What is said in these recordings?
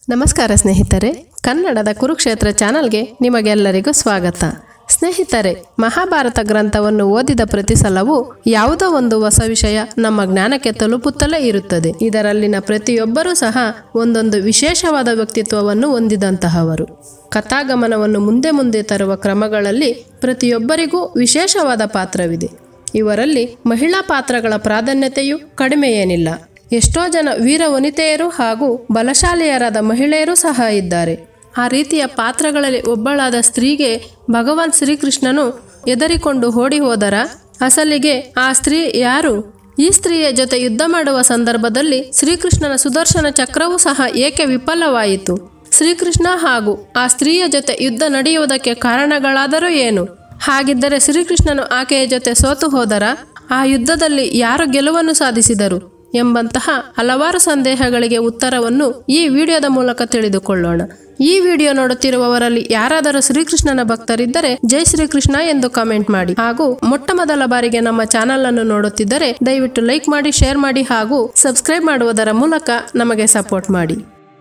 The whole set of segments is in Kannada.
ನಮಸ್ಕಾರ ಸ್ನೇಹಿತರೆ ಕನ್ನಡದ ಕುರುಕ್ಷೇತ್ರ ಚಾನಲ್ಗೆ ನಿಮಗೆಲ್ಲರಿಗೂ ಸ್ವಾಗತ ಸ್ನೇಹಿತರೆ ಮಹಾಭಾರತ ಗ್ರಂಥವನ್ನು ಓದಿದ ಪ್ರತಿ ಸಲವೂ ಯಾವುದೋ ಒಂದು ಹೊಸ ವಿಷಯ ನಮ್ಮ ಜ್ಞಾನಕ್ಕೆ ತಲುಪುತ್ತಲೇ ಇರುತ್ತದೆ ಇದರಲ್ಲಿನ ಪ್ರತಿಯೊಬ್ಬರೂ ಸಹ ಒಂದೊಂದು ವಿಶೇಷವಾದ ವ್ಯಕ್ತಿತ್ವವನ್ನು ಹೊಂದಿದಂತಹವರು ಕಥಾಗಮನವನ್ನು ಮುಂದೆ ಮುಂದೆ ತರುವ ಕ್ರಮಗಳಲ್ಲಿ ಪ್ರತಿಯೊಬ್ಬರಿಗೂ ವಿಶೇಷವಾದ ಪಾತ್ರವಿದೆ ಇವರಲ್ಲಿ ಮಹಿಳಾ ಪಾತ್ರಗಳ ಪ್ರಾಧಾನ್ಯತೆಯು ಕಡಿಮೆ ಏನಿಲ್ಲ ಎಷ್ಟೋ ಜನ ವೀರ ವನಿತೆಯರು ಹಾಗೂ ಬಲಶಾಲಿಯರಾದ ಮಹಿಳೆಯರು ಸಹ ಇದ್ದಾರೆ ಆ ರೀತಿಯ ಪಾತ್ರಗಳಲ್ಲಿ ಒಬ್ಬಳಾದ ಸ್ತ್ರೀಗೆ ಭಗವಾನ್ ಶ್ರೀಕೃಷ್ಣನು ಎದರಿಕೊಂಡು ಓಡಿ ಹೋದರ ಅಸಲಿಗೆ ಆ ಸ್ತ್ರೀ ಯಾರು ಈ ಸ್ತ್ರೀಯ ಜೊತೆ ಯುದ್ಧ ಮಾಡುವ ಸಂದರ್ಭದಲ್ಲಿ ಶ್ರೀಕೃಷ್ಣನ ಸುದರ್ಶನ ಚಕ್ರವೂ ಸಹ ಏಕೆ ವಿಫಲವಾಯಿತು ಶ್ರೀಕೃಷ್ಣ ಹಾಗೂ ಆ ಸ್ತ್ರೀಯ ಜೊತೆ ಯುದ್ಧ ನಡೆಯುವುದಕ್ಕೆ ಕಾರಣಗಳಾದರೂ ಏನು ಹಾಗಿದ್ದರೆ ಶ್ರೀಕೃಷ್ಣನು ಆಕೆಯ ಜೊತೆ ಸೋತು ಹೋದರ ಆ ಯುದ್ಧದಲ್ಲಿ ಯಾರು ಗೆಲುವನ್ನು ಸಾಧಿಸಿದರು ಎಂಬಂತಹ ಹಲವಾರು ಸಂದೇಹಗಳಿಗೆ ಉತ್ತರವನ್ನು ಈ ವಿಡಿಯೋದ ಮೂಲಕ ತಿಳಿದುಕೊಳ್ಳೋಣ ಈ ವಿಡಿಯೋ ನೋಡುತ್ತಿರುವವರಲ್ಲಿ ಯಾರಾದರೂ ಶ್ರೀಕೃಷ್ಣನ ಭಕ್ತರಿದ್ದರೆ ಜೈ ಶ್ರೀಕೃಷ್ಣ ಎಂದು ಕಮೆಂಟ್ ಮಾಡಿ ಹಾಗೂ ಮೊಟ್ಟ ಮೊದಲ ಬಾರಿಗೆ ನಮ್ಮ ಚಾನೆಲ್ ಅನ್ನು ನೋಡುತ್ತಿದ್ದರೆ ದಯವಿಟ್ಟು ಲೈಕ್ ಮಾಡಿ ಶೇರ್ ಮಾಡಿ ಹಾಗೂ ಸಬ್ಸ್ಕ್ರೈಬ್ ಮಾಡುವುದರ ಮೂಲಕ ನಮಗೆ ಸಪೋರ್ಟ್ ಮಾಡಿ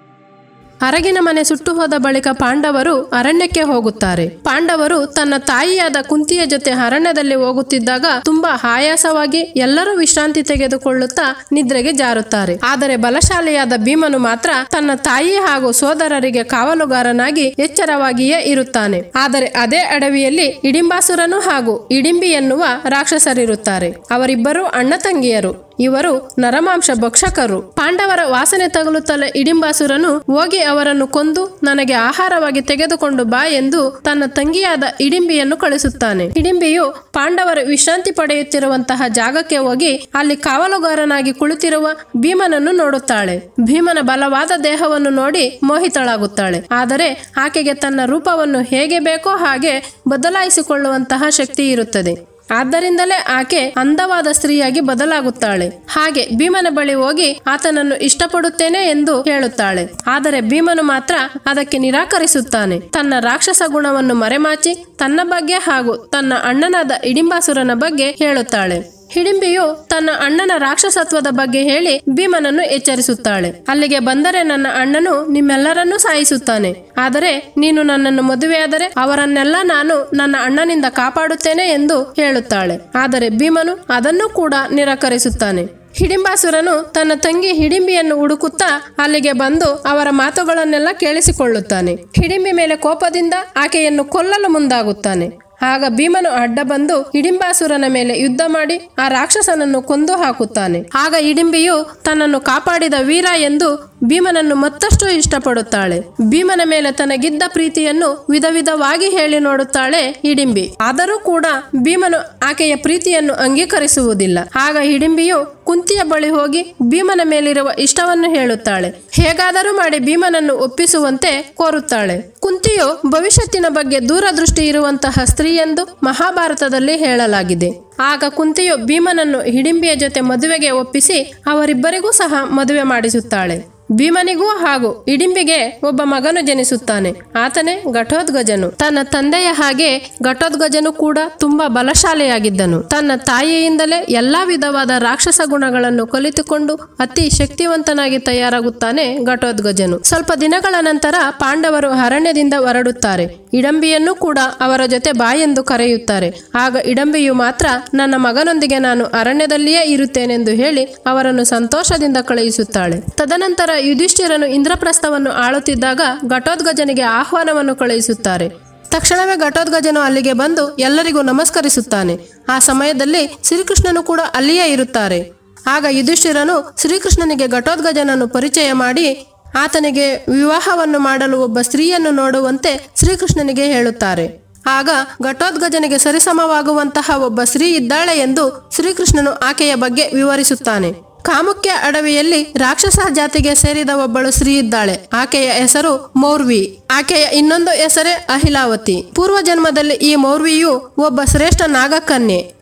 ಅರಗಿನ ಮನೆ ಸುಟ್ಟು ಹೋದ ಬಳಿಕ ಪಾಂಡವರು ಅರಣ್ಯಕ್ಕೆ ಹೋಗುತ್ತಾರೆ ಪಾಂಡವರು ತನ್ನ ತಾಯಿಯಾದ ಕುಂತಿಯ ಜೊತೆ ಅರಣ್ಯದಲ್ಲಿ ಹೋಗುತ್ತಿದ್ದಾಗ ತುಂಬಾ ಆಯಾಸವಾಗಿ ಎಲ್ಲರೂ ವಿಶ್ರಾಂತಿ ತೆಗೆದುಕೊಳ್ಳುತ್ತಾ ನಿದ್ರೆಗೆ ಜಾರುತ್ತಾರೆ ಆದರೆ ಬಲಶಾಲಿಯಾದ ಭೀಮನು ಮಾತ್ರ ತನ್ನ ತಾಯಿ ಹಾಗೂ ಸೋದರರಿಗೆ ಕಾವಲುಗಾರನಾಗಿ ಎಚ್ಚರವಾಗಿಯೇ ಇರುತ್ತಾನೆ ಆದರೆ ಅದೇ ಅಡವಿಯಲ್ಲಿ ಇಡಿಂಬಾಸುರನು ಹಾಗೂ ಇಡಿಂಬಿ ಎನ್ನುವ ರಾಕ್ಷಸರಿರುತ್ತಾರೆ ಅವರಿಬ್ಬರು ಅಣ್ಣ ತಂಗಿಯರು ಇವರು ನರಮಾಂಸ ಭಕ್ಷಕರು ಪಾಂಡವರ ವಾಸನೆ ತಗುಲುತ್ತಲೇ ಇಡಿಂಬಾಸುರನು ಹೋಗಿ ಅವರನ್ನು ಕೊಂದು ನನಗೆ ಆಹಾರವಾಗಿ ತೆಗೆದುಕೊಂಡು ಬಾ ಎಂದು ತನ್ನ ತಂಗಿಯಾದ ಇಡಿಂಬಿಯನ್ನು ಕಳಿಸುತ್ತಾನೆ ಇಡಿಂಬಿಯು ಪಾಂಡವರು ವಿಶ್ರಾಂತಿ ಪಡೆಯುತ್ತಿರುವಂತಹ ಜಾಗಕ್ಕೆ ಹೋಗಿ ಅಲ್ಲಿ ಕಾವಲುಗಾರನಾಗಿ ಕುಳಿತಿರುವ ಭೀಮನನ್ನು ನೋಡುತ್ತಾಳೆ ಭೀಮನ ಬಲವಾದ ದೇಹವನ್ನು ನೋಡಿ ಮೋಹಿತಳಾಗುತ್ತಾಳೆ ಆದರೆ ಆಕೆಗೆ ತನ್ನ ರೂಪವನ್ನು ಹೇಗೆ ಬೇಕೋ ಹಾಗೆ ಬದಲಾಯಿಸಿಕೊಳ್ಳುವಂತಹ ಶಕ್ತಿ ಇರುತ್ತದೆ ಆದ್ದರಿಂದಲೇ ಆಕೆ ಅಂದವಾದ ಸ್ತ್ರೀಯಾಗಿ ಬದಲಾಗುತ್ತಾಳೆ ಹಾಗೆ ಭೀಮನ ಬಳಿ ಹೋಗಿ ಆತನನ್ನು ಇಷ್ಟಪಡುತ್ತೇನೆ ಎಂದು ಹೇಳುತ್ತಾಳೆ ಆದರೆ ಭೀಮನು ಮಾತ್ರ ಅದಕ್ಕೆ ನಿರಾಕರಿಸುತ್ತಾನೆ ತನ್ನ ರಾಕ್ಷಸ ಗುಣವನ್ನು ಮರೆಮಾಚಿ ತನ್ನ ಬಗ್ಗೆ ಹಾಗೂ ತನ್ನ ಅಣ್ಣನಾದ ಇಡಿಂಬಾಸುರನ ಬಗ್ಗೆ ಹೇಳುತ್ತಾಳೆ ಹಿಡಿಂಬಿಯು ತನ್ನ ಅಣ್ಣನ ರಾಕ್ಷಸತ್ವದ ಬಗ್ಗೆ ಹೇಳಿ ಭೀಮನನ್ನು ಎಚ್ಚರಿಸುತ್ತಾಳೆ ಅಲ್ಲಿಗೆ ಬಂದರೆ ನನ್ನ ಅಣ್ಣನು ನಿಮ್ಮೆಲ್ಲರನ್ನೂ ಸಾಯಿಸುತ್ತಾನೆ ಆದರೆ ನೀನು ನನ್ನನ್ನು ಮದುವೆಯಾದರೆ ಅವರನ್ನೆಲ್ಲ ನಾನು ನನ್ನ ಅಣ್ಣನಿಂದ ಕಾಪಾಡುತ್ತೇನೆ ಎಂದು ಹೇಳುತ್ತಾಳೆ ಆದರೆ ಭೀಮನು ಅದನ್ನು ಕೂಡ ನಿರಾಕರಿಸುತ್ತಾನೆ ಹಿಡಿಂಬಾಸುರನು ತನ್ನ ತಂಗಿ ಹಿಡಿಂಬಿಯನ್ನು ಹುಡುಕುತ್ತಾ ಅಲ್ಲಿಗೆ ಬಂದು ಅವರ ಮಾತುಗಳನ್ನೆಲ್ಲ ಕೇಳಿಸಿಕೊಳ್ಳುತ್ತಾನೆ ಹಿಡಿಂಬಿ ಮೇಲೆ ಕೋಪದಿಂದ ಆಕೆಯನ್ನು ಕೊಲ್ಲಲು ಮುಂದಾಗುತ್ತಾನೆ ಆಗ ಭೀಮನು ಅಡ್ಡ ಬಂದು ಇಡಿಂಬಾಸುರನ ಮೇಲೆ ಯುದ್ಧ ಮಾಡಿ ಆ ರಾಕ್ಷಸನನ್ನು ಕೊಂದು ಹಾಕುತ್ತಾನೆ ಆಗ ಇಡಿಂಬಿಯು ತನ್ನನ್ನು ಕಾಪಾಡಿದ ವೀರ ಎಂದು ಭೀಮನನ್ನು ಮತ್ತಷ್ಟು ಇಷ್ಟಪಡುತ್ತಾಳೆ ಭೀಮನ ಮೇಲೆ ತನಗಿದ್ದ ಪ್ರೀತಿಯನ್ನು ವಿಧ ವಿಧವಾಗಿ ಹೇಳಿ ನೋಡುತ್ತಾಳೆ ಇಡಿಂಬಿ ಆದರೂ ಕೂಡ ಭೀಮನು ಆಕೆಯ ಪ್ರೀತಿಯನ್ನು ಅಂಗೀಕರಿಸುವುದಿಲ್ಲ ಆಗ ಹಿಡಿಂಬಿಯು ಕುಂತಿಯ ಬಳಿ ಹೋಗಿ ಭೀಮನ ಮೇಲಿರುವ ಇಷ್ಟವನ್ನು ಹೇಳುತ್ತಾಳೆ ಹೇಗಾದರೂ ಮಾಡಿ ಭೀಮನನ್ನು ಒಪ್ಪಿಸುವಂತೆ ಕೋರುತ್ತಾಳೆ ಕುಂತಿಯು ಭವಿಷ್ಯತ್ತಿನ ಬಗ್ಗೆ ದೂರದೃಷ್ಟಿ ಇರುವಂತಹ ಸ್ತ್ರೀ ಎಂದು ಮಹಾಭಾರತದಲ್ಲಿ ಹೇಳಲಾಗಿದೆ ಆಗ ಕುಂತಿಯು ಭೀಮನನ್ನು ಹಿಡಿಂಬಿಯ ಜೊತೆ ಮದುವೆಗೆ ಒಪ್ಪಿಸಿ ಅವರಿಬ್ಬರಿಗೂ ಸಹ ಮದುವೆ ಮಾಡಿಸುತ್ತಾಳೆ ಭೀಮನಿಗೂ ಹಾಗೂ ಇಡಿಂಬಿಗೆ ಒಬ್ಬ ಮಗನು ಜನಿಸುತ್ತಾನೆ ಆತನೇ ಘಟೋದ್ಗಜನು ತನ್ನ ತಂದೆಯ ಹಾಗೆ ಘಟೋದ್ಗಜನು ಕೂಡ ತುಂಬಾ ಬಲಶಾಲಿಯಾಗಿದ್ದನು ತನ್ನ ತಾಯಿಯಿಂದಲೇ ಎಲ್ಲಾ ವಿಧವಾದ ರಾಕ್ಷಸ ಗುಣಗಳನ್ನು ಕಲಿತುಕೊಂಡು ಅತಿ ಶಕ್ತಿವಂತನಾಗಿ ತಯಾರಾಗುತ್ತಾನೆ ಘಟೋದ್ಗಜನು ಸ್ವಲ್ಪ ದಿನಗಳ ನಂತರ ಪಾಂಡವರು ಅರಣ್ಯದಿಂದ ಹೊರಡುತ್ತಾರೆ ಇಡಂಬಿಯನ್ನು ಕೂಡ ಅವರ ಜೊತೆ ಬಾಯೆಂದು ಕರೆಯುತ್ತಾರೆ ಆಗ ಇಡಂಬಿಯು ಮಾತ್ರ ನನ್ನ ಮಗನೊಂದಿಗೆ ನಾನು ಅರಣ್ಯದಲ್ಲಿಯೇ ಇರುತ್ತೇನೆಂದು ಹೇಳಿ ಅವರನ್ನು ಸಂತೋಷದಿಂದ ಕಳುಹಿಸುತ್ತಾಳೆ ತದನಂತರ ಯುಧಿಷ್ಠಿರನು ಇಂದ್ರಪ್ರಸ್ಥವನ್ನು ಆಳುತ್ತಿದ್ದಾಗ ಘಟೋದ್ಗಜನಿಗೆ ಆಹ್ವಾನವನ್ನು ಕಳುಹಿಸುತ್ತಾರೆ ತಕ್ಷಣವೇ ಘಟೋದ್ಗಜನು ಅಲ್ಲಿಗೆ ಬಂದು ಎಲ್ಲರಿಗೂ ನಮಸ್ಕರಿಸುತ್ತಾನೆ ಆ ಸಮಯದಲ್ಲಿ ಶ್ರೀಕೃಷ್ಣನು ಕೂಡ ಅಲ್ಲಿಯೇ ಇರುತ್ತಾರೆ ಆಗ ಯುಧಿಷ್ಠಿರನು ಶ್ರೀಕೃಷ್ಣನಿಗೆ ಘಟೋದ್ಗಜನನ್ನು ಪರಿಚಯ ಮಾಡಿ ಆತನಿಗೆ ವಿವಾಹವನ್ನು ಮಾಡಲು ಒಬ್ಬ ಸ್ತ್ರೀಯನ್ನು ನೋಡುವಂತೆ ಶ್ರೀಕೃಷ್ಣನಿಗೆ ಹೇಳುತ್ತಾರೆ ಆಗ ಘಟೋದ್ಗಜನಿಗೆ ಸರಿಸಮವಾಗುವಂತಹ ಒಬ್ಬ ಸ್ತ್ರೀ ಇದ್ದಾಳೆ ಎಂದು ಶ್ರೀಕೃಷ್ಣನು ಆಕೆಯ ಬಗ್ಗೆ ವಿವರಿಸುತ್ತಾನೆ ಕಾಮುಕ್ಯ ಅಡವಿಯಲ್ಲಿ ರಾಕ್ಷಸ ಜಾತಿಗೆ ಸೇರಿದ ಒಬ್ಬಳು ಸ್ತ್ರೀ ಇದ್ದಾಳೆ ಆಕೆಯ ಹೆಸರು ಮೌರ್ವಿ ಆಕೆಯ ಇನ್ನೊಂದು ಹೆಸರೇ ಅಹಿಲಾವತಿ ಪೂರ್ವ ಜನ್ಮದಲ್ಲಿ ಈ ಮೌರ್ವಿಯು ಒಬ್ಬ ಶ್ರೇಷ್ಠ ನಾಗಕನ್ಯೆ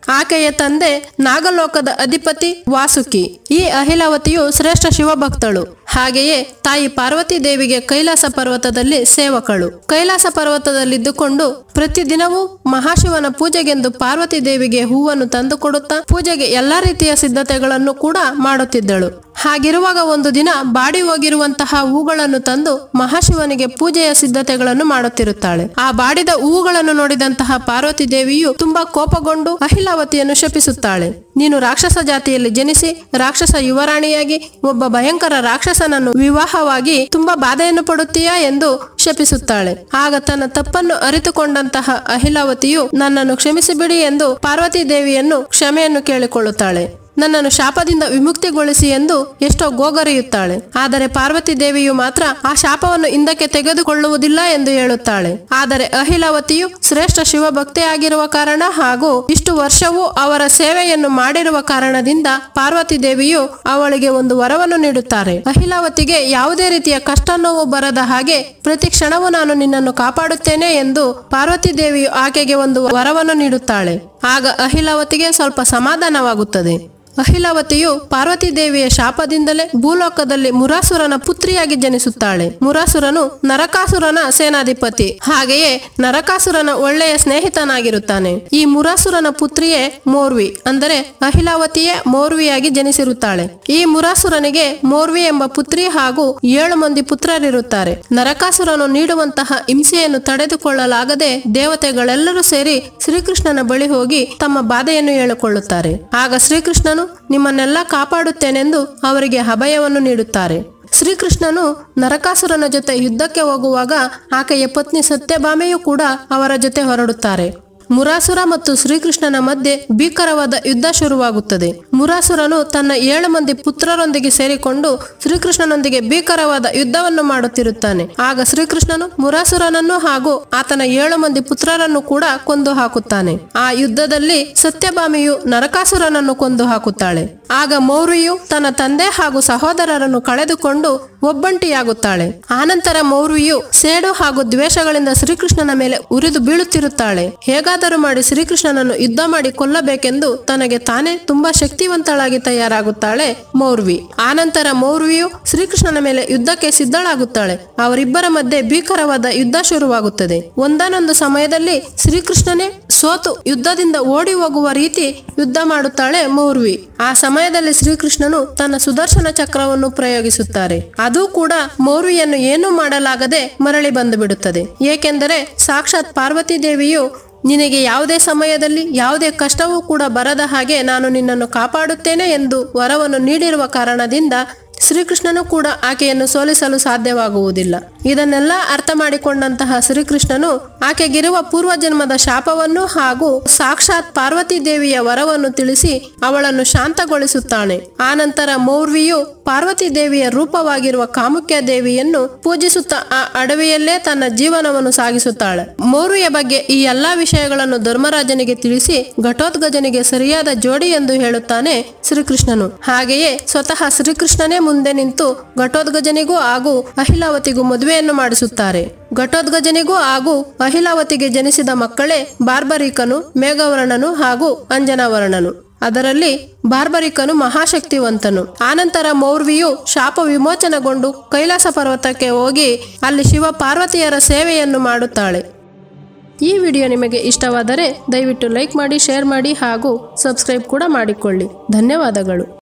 ಆಕೆಯ ತಂದೆ ನಾಗಲೋಕದ ಅಧಿಪತಿ ವಾಸುಕಿ ಈ ಅಹಿಲಾವತಿಯು ಶ್ರೇಷ್ಠ ಶಿವಭಕ್ತಳು ಹಾಗೆಯೇ ತಾಯಿ ಪಾರ್ವತಿ ದೇವಿಗೆ ಕೈಲಾಸ ಪರ್ವತದಲ್ಲಿ ಸೇವಕಳು ಕೈಲಾಸ ಪರ್ವತದಲ್ಲಿದ್ದುಕೊಂಡು ಪ್ರತಿದಿನವೂ ಮಹಾಶಿವನ ಪೂಜೆಗೆಂದು ಪಾರ್ವತಿ ದೇವಿಗೆ ಹೂವನ್ನು ತಂದುಕೊಡುತ್ತಾ ಪೂಜೆಗೆ ಎಲ್ಲಾ ರೀತಿಯ ಸಿದ್ಧತೆಗಳನ್ನು ಕೂಡ ಮಾಡುತ್ತಿದ್ದಳು ಹಾಗಿರುವಾಗ ಒಂದು ದಿನ ಬಾಡಿ ಹೋಗಿರುವಂತಹ ಹೂಗಳನ್ನು ತಂದು ಮಹಾಶಿವನಿಗೆ ಪೂಜೆಯ ಸಿದ್ಧತೆಗಳನ್ನು ಮಾಡುತ್ತಿರುತ್ತಾಳೆ ಆ ಬಾಡಿದ ಹೂಗಳನ್ನು ನೋಡಿದಂತಹ ಪಾರ್ವತಿ ದೇವಿಯು ತುಂಬಾ ಕೋಪಗೊಂಡು ಅಹಿಲಾವತಿಯನ್ನು ಶಪಿಸುತ್ತಾಳೆ ನೀನು ರಾಕ್ಷಸ ಜಾತಿಯಲ್ಲಿ ಜನಿಸಿ ರಾಕ್ಷಸ ಯುವರಾಣಿಯಾಗಿ ಒಬ್ಬ ಭಯಂಕರ ರಾಕ್ಷಸನನ್ನು ವಿವಾಹವಾಗಿ ತುಂಬಾ ಬಾಧೆಯನ್ನು ಪಡುತ್ತೀಯಾ ಎಂದು ಶಪಿಸುತ್ತಾಳೆ ಆಗ ತನ್ನ ತಪ್ಪನ್ನು ಅರಿತುಕೊಂಡಂತಹ ಅಹಿಲಾವತಿಯು ನನ್ನನ್ನು ಕ್ಷಮಿಸಿಬಿಡಿ ಎಂದು ಪಾರ್ವತಿ ದೇವಿಯನ್ನು ಕ್ಷಮೆಯನ್ನು ಕೇಳಿಕೊಳ್ಳುತ್ತಾಳೆ ನನ್ನನ್ನು ಶಾಪದಿಂದ ವಿಮುಕ್ತಿಗೊಳಿಸಿ ಎಂದು ಎಷ್ಟೋ ಗೋಗರೆಯುತ್ತಾಳೆ ಆದರೆ ಪಾರ್ವತಿ ದೇವಿಯು ಮಾತ್ರ ಆ ಶಾಪವನ್ನು ಹಿಂದಕ್ಕೆ ತೆಗೆದುಕೊಳ್ಳುವುದಿಲ್ಲ ಎಂದು ಹೇಳುತ್ತಾಳೆ ಆದರೆ ಅಹಿಲಾವತಿಯು ಶ್ರೇಷ್ಠ ಶಿವಭಕ್ತೆಯಾಗಿರುವ ಕಾರಣ ಹಾಗೂ ಇಷ್ಟು ವರ್ಷವೂ ಅವರ ಸೇವೆಯನ್ನು ಮಾಡಿರುವ ಕಾರಣದಿಂದ ಪಾರ್ವತಿ ದೇವಿಯು ಅವಳಿಗೆ ಒಂದು ವರವನ್ನು ನೀಡುತ್ತಾರೆ ಅಹಿಲಾವತಿಗೆ ಯಾವುದೇ ರೀತಿಯ ಕಷ್ಟ ನೋವು ಬರದ ಹಾಗೆ ಪ್ರತಿ ಕ್ಷಣವೂ ನಾನು ನಿನ್ನನ್ನು ಕಾಪಾಡುತ್ತೇನೆ ಎಂದು ಪಾರ್ವತಿ ದೇವಿಯು ಆಕೆಗೆ ಒಂದು ವರವನ್ನು ನೀಡುತ್ತಾಳೆ ಆಗ ಅಹಿಲಾವತಿಗೆ ಸ್ವಲ್ಪ ಸಮಾಧಾನವಾಗುತ್ತದೆ ಅಹಿಲಾವತಿಯು ಪಾರ್ವತಿ ದೇವಿಯ ಶಾಪದಿಂದಲೇ ಭೂಲೋಕದಲ್ಲಿ ಮುರಾಸುರನ ಪುತ್ರಿಯಾಗಿ ಜನಿಸುತ್ತಾಳೆ ಮುರಾಸುರನು ನರಕಾಸುರನ ಸೇನಾಧಿಪತಿ ಹಾಗೆಯೇ ನರಕಾಸುರನ ಒಳ್ಳೆಯ ಸ್ನೇಹಿತನಾಗಿರುತ್ತಾನೆ ಈ ಮುರಾಸುರನ ಪುತ್ರಿಯೇ ಮೋರ್ವಿ ಅಂದರೆ ಅಹಿಲಾವತಿಯೇ ಮೋರ್ವಿಯಾಗಿ ಜನಿಸಿರುತ್ತಾಳೆ ಈ ಮುರಾಸುರನಿಗೆ ಮೋರ್ವಿ ಎಂಬ ಪುತ್ರಿ ಹಾಗೂ ಏಳು ಮಂದಿ ಪುತ್ರರಿರುತ್ತಾರೆ ನರಕಾಸುರನು ನೀಡುವಂತಹ ಹಿಂಸೆಯನ್ನು ತಡೆದುಕೊಳ್ಳಲಾಗದೆ ದೇವತೆಗಳೆಲ್ಲರೂ ಸೇರಿ ಶ್ರೀಕೃಷ್ಣನ ಬಳಿ ಹೋಗಿ ತಮ್ಮ ಬಾಧೆಯನ್ನು ಹೇಳಿಕೊಳ್ಳುತ್ತಾರೆ ಆಗ ಶ್ರೀಕೃಷ್ಣನು ನಿಮ್ಮನ್ನೆಲ್ಲ ಕಾಪಾಡುತ್ತೇನೆಂದು ಅವರಿಗೆ ಅಭಯವನ್ನು ನೀಡುತ್ತಾರೆ ಶ್ರೀಕೃಷ್ಣನು ನರಕಾಸುರನ ಜೊತೆ ಯುದ್ಧಕ್ಕೆ ಹೋಗುವಾಗ ಆಕೆಯ ಪತ್ನಿ ಸತ್ಯಭಾಮೆಯು ಕೂಡ ಅವರ ಜೊತೆ ಹೊರಡುತ್ತಾರೆ ಮುರಾಸುರ ಮತ್ತು ಶ್ರೀಕೃಷ್ಣನ ಮಧ್ಯೆ ಭೀಕರವಾದ ಯುದ್ಧ ಶುರುವಾಗುತ್ತದೆ ಮುರಾಸುರನು ತನ್ನ ಏಳು ಮಂದಿ ಪುತ್ರರೊಂದಿಗೆ ಸೇರಿಕೊಂಡು ಶ್ರೀಕೃಷ್ಣನೊಂದಿಗೆ ಭೀಕರವಾದ ಯುದ್ಧವನ್ನು ಮಾಡುತ್ತಿರುತ್ತಾನೆ ಆಗ ಶ್ರೀಕೃಷ್ಣನು ಮುರಾಸುರನನ್ನು ಹಾಗೂ ಆತನ ಏಳು ಮಂದಿ ಪುತ್ರರನ್ನು ಕೂಡ ಕೊಂದು ಹಾಕುತ್ತಾನೆ ಆ ಯುದ್ಧದಲ್ಲಿ ಸತ್ಯಭಾಮಿಯು ನರಕಾಸುರನನ್ನು ಕೊಂದು ಹಾಕುತ್ತಾಳೆ ಆಗ ಮೌರ್ವಿಯು ತನ್ನ ತಂದೆ ಹಾಗೂ ಸಹೋದರರನ್ನು ಕಳೆದುಕೊಂಡು ಒಬ್ಬಂಟಿಯಾಗುತ್ತಾಳೆ ಆನಂತರ ಮೌರ್ವಿಯು ಸೇಡು ಹಾಗೂ ದ್ವೇಷಗಳಿಂದ ಶ್ರೀಕೃಷ್ಣನ ಮೇಲೆ ಉರಿದು ಬೀಳುತ್ತಿರುತ್ತಾಳೆ ಹೇಗಾದರೂ ಮಾಡಿ ಶ್ರೀಕೃಷ್ಣನನ್ನು ಯುದ್ಧ ಮಾಡಿ ಕೊಲ್ಲಬೇಕೆಂದು ತನಗೆ ತಾನೇ ತುಂಬಾ ಶಕ್ತಿವಂತಳಾಗಿ ತಯಾರಾಗುತ್ತಾಳೆ ಮೌರ್ವಿ ಆನಂತರ ಮೌರ್ವಿಯು ಶ್ರೀಕೃಷ್ಣನ ಮೇಲೆ ಯುದ್ಧಕ್ಕೆ ಸಿದ್ಧಳಾಗುತ್ತಾಳೆ ಅವರಿಬ್ಬರ ಮಧ್ಯೆ ಭೀಕರವಾದ ಯುದ್ಧ ಶುರುವಾಗುತ್ತದೆ ಒಂದಾನೊಂದು ಸಮಯದಲ್ಲಿ ಶ್ರೀಕೃಷ್ಣನೇ ಸೋತು ಯುದ್ಧದಿಂದ ಓಡಿ ಹೋಗುವ ರೀತಿ ಯುದ್ಧ ಮಾಡುತ್ತಾಳೆ ಮೌರ್ವಿ ಆ ಸಮಯದಲ್ಲಿ ಶ್ರೀಕೃಷ್ಣನು ತನ್ನ ಸುದರ್ಶನ ಚಕ್ರವನ್ನು ಪ್ರಯೋಗಿಸುತ್ತಾರೆ ಅದು ಕೂಡ ಮೌರ್ವಿಯನ್ನು ಏನೂ ಮಾಡಲಾಗದೆ ಮರಳಿ ಬಂದು ಬಿಡುತ್ತದೆ ಏಕೆಂದರೆ ಸಾಕ್ಷಾತ್ ಪಾರ್ವತಿ ದೇವಿಯು ನಿನಗೆ ಯಾವುದೇ ಸಮಯದಲ್ಲಿ ಯಾವುದೇ ಕಷ್ಟವೂ ಕೂಡ ಬರದ ಹಾಗೆ ನಾನು ನಿನ್ನನ್ನು ಕಾಪಾಡುತ್ತೇನೆ ಎಂದು ವರವನ್ನು ನೀಡಿರುವ ಕಾರಣದಿಂದ ಶ್ರೀಕೃಷ್ಣನು ಕೂಡ ಆಕೆಯನ್ನು ಸೋಲಿಸಲು ಸಾಧ್ಯವಾಗುವುದಿಲ್ಲ ಇದನ್ನೆಲ್ಲ ಅರ್ಥ ಮಾಡಿಕೊಂಡಂತಹ ಶ್ರೀಕೃಷ್ಣನು ಆಕೆಗಿರುವ ಪೂರ್ವಜನ್ಮದ ಶಾಪವನ್ನು ಹಾಗೂ ಸಾಕ್ಷಾತ್ ಪಾರ್ವತಿ ದೇವಿಯ ವರವನ್ನು ತಿಳಿಸಿ ಅವಳನ್ನು ಶಾಂತಗೊಳಿಸುತ್ತಾನೆ ಆನಂತರ ಮೌರ್ವಿಯು ಪಾರ್ವತಿ ದೇವಿಯ ರೂಪವಾಗಿರುವ ಕಾಮುಕ್ಯ ದೇವಿಯನ್ನು ಪೂಜಿಸುತ್ತಾ ಆ ಅಡವಿಯಲ್ಲೇ ತನ್ನ ಜೀವನವನ್ನು ಸಾಗಿಸುತ್ತಾಳೆ ಮೌರ್ವಿಯ ಬಗ್ಗೆ ಈ ಎಲ್ಲಾ ವಿಷಯಗಳನ್ನು ಧರ್ಮರಾಜನಿಗೆ ತಿಳಿಸಿ ಘಟೋತ್ಗಜನಿಗೆ ಸರಿಯಾದ ಜೋಡಿ ಎಂದು ಹೇಳುತ್ತಾನೆ ಶ್ರೀಕೃಷ್ಣನು ಹಾಗೆಯೇ ಸ್ವತಃ ಶ್ರೀಕೃಷ್ಣನೇ ಮುಂದೆ ನಿಂತು ಘಟೋತ್ಗಜನಿಗೂ ಹಾಗೂ ಅಹಿಲಾವತಿಗೂ ಮದುವೆಯನ್ನು ಮಾಡಿಸುತ್ತಾರೆ ಘಟೋತ್ಗಜನಿಗೂ ಹಾಗೂ ಅಹಿಲಾವತಿಗೆ ಜನಿಸಿದ ಮಕ್ಕಳೇ ಬಾರ್ಬರಿಕನು ಮೇಘವರ್ಣನು ಹಾಗೂ ಅಂಜನಾವರ್ಣನು ಅದರಲ್ಲಿ ಬಾರ್ಬರಿಕನು ಮಹಾಶಕ್ತಿವಂತನು ಆನಂತರ ಮೌರ್ವಿಯು ಶಾಪ ವಿಮೋಚನೆಗೊಂಡು ಕೈಲಾಸ ಪರ್ವತಕ್ಕೆ ಹೋಗಿ ಅಲ್ಲಿ ಶಿವ ಪಾರ್ವತಿಯರ ಸೇವೆಯನ್ನು ಮಾಡುತ್ತಾಳೆ ಈ ವಿಡಿಯೋ ನಿಮಗೆ ಇಷ್ಟವಾದರೆ ದಯವಿಟ್ಟು ಲೈಕ್ ಮಾಡಿ ಶೇರ್ ಮಾಡಿ ಹಾಗೂ ಸಬ್ಸ್ಕ್ರೈಬ್ ಕೂಡ ಮಾಡಿಕೊಳ್ಳಿ ಧನ್ಯವಾದಗಳು